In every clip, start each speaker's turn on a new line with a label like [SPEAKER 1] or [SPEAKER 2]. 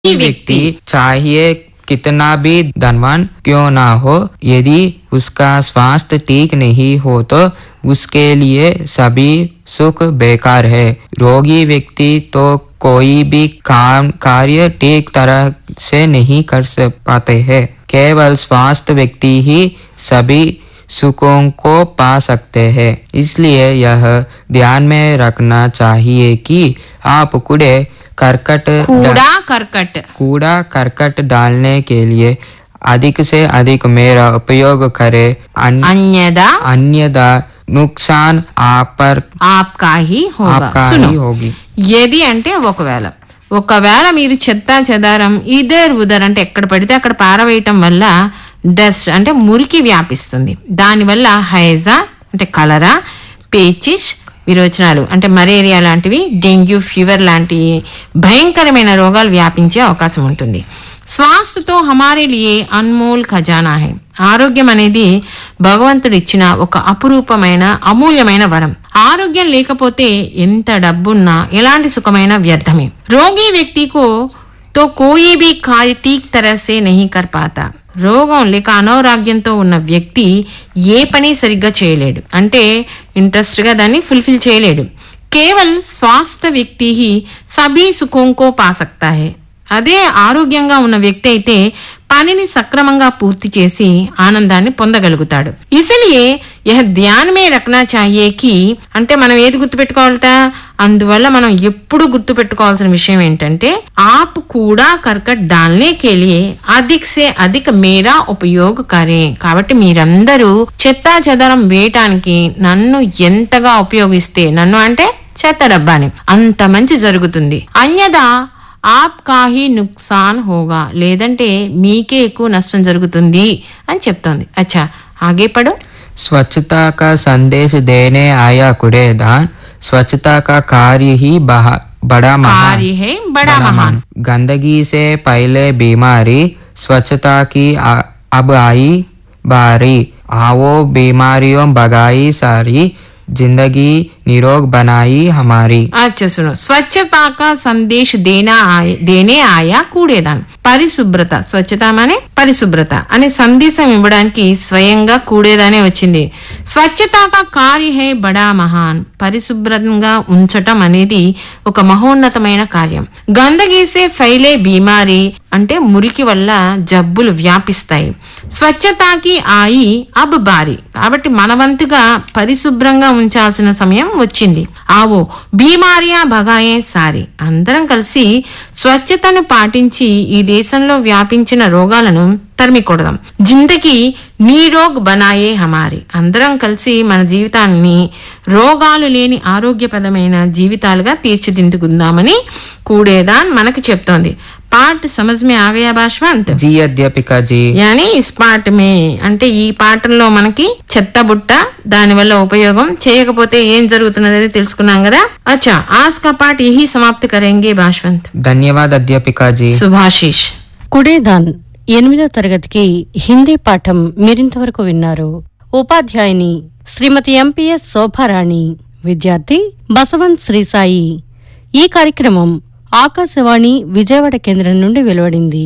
[SPEAKER 1] कोई व्यक्ति चाहिए कितना भी धनवान क्यों ना हो यदि उसका स्वास्थ्य ठीक नहीं हो तो उसके लिए सभी सुख बेकार है रोगी व्यक्ति तो कोई भी काम कार्य ठीक तरह से नहीं कर सक पाते हैं केवल स्वास्थ्य व्यक्ति ही सभी सुखों को पा सकते हैं इसलिए यह ध्यान में रखना चाहिए कि आप कूड़े करकट
[SPEAKER 2] कूड़ा करकट
[SPEAKER 1] कूड़ा करकट डालने के लिए अधिक से अधिक मेरा उपयोग करें अन-
[SPEAKER 2] अन्यदा
[SPEAKER 1] अन्यथा नुकसान आप पर
[SPEAKER 2] आपका ही होगा
[SPEAKER 1] आपका
[SPEAKER 2] सुनो
[SPEAKER 1] ही होगी
[SPEAKER 2] ఏది అంటే ఒకవేళ ఒకవేళ మీరు చెత్త చెదారం ఇదర్ ఉదర్ అంటే ఎక్కడ పడితే అక్కడ పారవేయటం వల్ల డస్ట్ అంటే మురికి వ్యాపిస్తుంది దానివల్ల హైజా అంటే కలరా పేచిష్ విరోచనాలు అంటే మలేరియా లాంటివి డెంగ్యూ ఫీవర్ లాంటి భయంకరమైన రోగాలు వ్యాపించే అవకాశం ఉంటుంది స్వాస్థ్యతో హమారే లియే అన్మోల్ ఖజానా హై ఆరోగ్యం అనేది భగవంతుడు ఇచ్చిన ఒక అపురూపమైన అమూల్యమైన వరం ఆరోగ్యం లేకపోతే ఎంత డబ్బున్నా ఎలాంటి సుఖమైన వ్యర్థమే రోగి వ్యక్తికు తో కోయి బి కార్య ఠీక్ తరహ సే నహీ కర్ పాతా రోగం లేక అనారోగ్యంతో ఉన్న వ్యక్తి ఏ పని సరిగ్గా చేయలేడు అంటే ఇంట్రెస్ట్ గా దాన్ని ఫుల్ఫిల్ చేయలేడు కేవల్ స్వాస్థ్య వ్యక్తి హీ సభీ సుఖం కో పా సక్తా హై అదే ఆరోగ్యంగా ఉన్న వ్యక్తి అయితే పనిని సక్రమంగా పూర్తి చేసి ఆనందాన్ని పొందగలుగుతాడు ఇసలియే యహ ధ్యాన్ మే రఖనా చాహియే కి అంటే మనం ఏది గుర్తుపెట్టుకోవాలట అందువల్ల మనం ఎప్పుడు గుర్తుపెట్టుకోవాల్సిన విషయం ఏంటంటే ఆప్ కూడా కర్కట్ డాల్నే కేలియే అధిక్ సే అధిక్ మేరా ఉపయోగ కరే కాబట్టి మీరందరూ చెత్తా చెదరం వేయటానికి నన్ను ఎంతగా ఉపయోగిస్తే నన్ను అంటే చెత్త డబ్బాని అంత మంచి జరుగుతుంది అన్యదా ఆప్కా హీ నుక్సాన్ హోగా లేదంటే మీకే ఎక్కువ నష్టం జరుగుతుంది అని చెప్తోంది అచ్చా ఆగే పడు
[SPEAKER 1] स्वच्छता का संदेश देने आया कूड़ेदान स्वच्छता का कार्य ही बहा- बड़ा महान
[SPEAKER 2] కార్య హే బడా మహాన్
[SPEAKER 1] गंदगी से पहले बीमारी स्वच्छता की आ- अब आई बारी आओ बीमारियों भगाई सारी जिंदगी निरोग बनाई हमारी
[SPEAKER 2] అచ్చా సును స్వచ్ఛతా కా సందేశ్ దేనా ఆయ- దేనే ఆయా కూడేదాన్ పరిశుభ్రత స్వచ్ఛత అనే పరిశుభ్రత అనే సందేశం ఇవ్వడానికి స్వయంగా కూడేదానే వచ్చింది స్వచ్ఛతా కా కార్య హే బడా మహాన్ పరిశుభ్రంగా ఉంచటం అనేది ఒక మహోన్నతమైన కార్యం గందగీసే ఫైలే బీమారి అంటే మురికి వల్ల జబ్బులు వ్యాపిస్తాయి స్వచ్ఛతాకి ఆయి అబ్ బారి కాబట్టి మనవంతుగా పరిశుభ్రంగా ఉంచాల్సిన సమయం వచ్చింది ఆవో బీమారియా భగాయే సారి అందరం కలిసి స్వచ్ఛతను పాటించి ఈ దేశంలో వ్యాపించిన రోగాలను తరిమికొడదాం జిందకి నీరోగ్ బనాయే హమారి అందరం కలిసి మన జీవితాన్ని రోగాలు లేని ఆరోగ్యప్రదమైన జీవితాలుగా తీర్చిదిద్దుకుందామని కూడేదాన్ మనకి చెప్తోంది పాట సమజ్ మే ఆగయా భాష్వంత్
[SPEAKER 1] जी अध्यापिका जी
[SPEAKER 2] యాని ఇస్ పాట మే అంటే ఈ పాఠంలో మనకి చెత్త బుట్ట దాని వల్ల ఉపయోగం చేయకపోతే ఏం జరుగుతున్నది తెలుసుకున్నాం కదా అచ్చా ఆజ్ కా పాట యహీ సమాప్తి కరేంగే భాష్వంత్
[SPEAKER 1] धन्यवाद अध्यापिका जी
[SPEAKER 2] సుభాషిష్
[SPEAKER 3] కుడేదాన్ ఎనిమిదో తరగతికి హిందీ పాఠం మీరింతవరకు విన్నారు ఉపాధ్యాయుని శ్రీమతి ఎంపీఎస్ శోభారాణి విద్యార్థి బసవంత్ శ్రీసాయి ఈ కార్యక్రమం ఆకాశవాణి విజయవాడ కేంద్రం నుండి వెలువడింది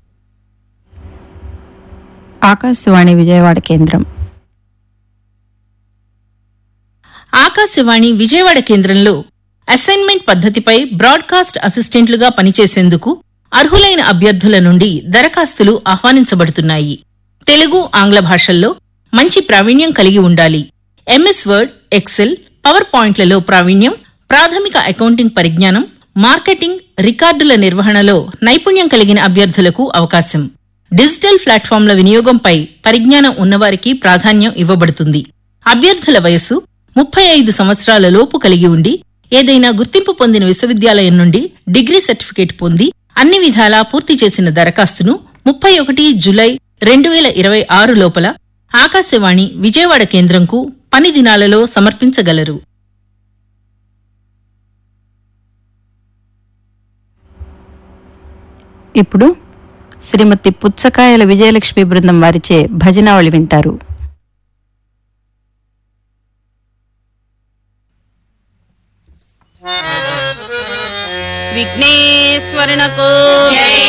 [SPEAKER 4] ఆకాశవాణి విజయవాడ కేంద్రం
[SPEAKER 5] ఆకాశవాణి విజయవాడ కేంద్రంలో అసైన్మెంట్ పద్ధతిపై బ్రాడ్కాస్ట్ అసిస్టెంట్లుగా పనిచేసేందుకు అర్హులైన అభ్యర్థుల నుండి దరఖాస్తులు ఆహ్వానించబడుతున్నాయి తెలుగు ఆంగ్ల భాషల్లో మంచి ప్రావీణ్యం కలిగి ఉండాలి ఎంఎస్ వర్డ్ ఎక్సెల్ పవర్ పాయింట్లలో ప్రావీణ్యం ప్రాథమిక అకౌంటింగ్ పరిజ్ఞానం మార్కెటింగ్ రికార్డుల నిర్వహణలో నైపుణ్యం కలిగిన అభ్యర్థులకు అవకాశం డిజిటల్ ప్లాట్ఫామ్ల వినియోగంపై పరిజ్ఞానం ఉన్నవారికి ప్రాధాన్యం ఇవ్వబడుతుంది అభ్యర్థుల వయస్సు ముప్పై ఐదు సంవత్సరాల లోపు కలిగి ఉండి ఏదైనా గుర్తింపు పొందిన విశ్వవిద్యాలయం నుండి డిగ్రీ సర్టిఫికేట్ పొంది అన్ని విధాలా పూర్తి చేసిన దరఖాస్తును ముప్పై ఒకటి జులై రెండు వేల ఇరవై ఆరు లోపల ఆకాశవాణి విజయవాడ కేంద్రంకు పని దినాలలో సమర్పించగలరు
[SPEAKER 4] ఇప్పుడు శ్రీమతి పుచ్చకాయల విజయలక్ష్మి బృందం వారిచే భజనావళి వింటారు
[SPEAKER 6] విఘ్నేశ్వరునకు